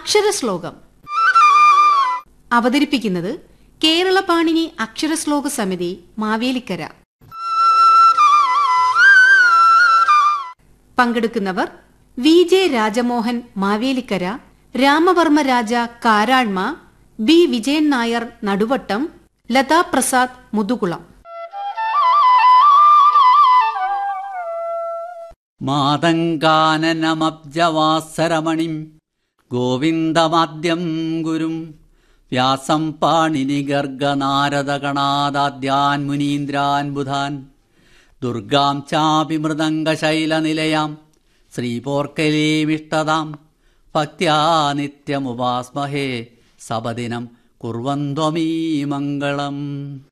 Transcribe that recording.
അക്ഷരശ്ലോകം അവതരിപ്പിക്കുന്നത് കേരളപാണിനി അക്ഷരശ്ലോക സമിതി മാവേലിക്കര പങ്കെടുക്കുന്നവർ V J Rajamohan Mavelikkara Ramavarma Raja Karazhma B Vijayan Nair Naduvattam Latha Prasad Muthukulam മാതങ്കാനനമബ്ജവാസരമണിം ഗോവിന്ദമാദ്യം ഗുരും വ്യാസം പാണിനി ഗർഗനാരദഗണാദാദ്യാൻ മുനീന്ദ്രാൻ ബുധാൻ ദുർഗാം ചാപി മൃദംഗശൈലനിലയാം ശ്രീപോർക്കലീമിഷ്ടതാം ഭക്ത്യാ നിത്യമുപാസ്മഹേ സപദിനം കുർവന്ത്വമീ മംഗളം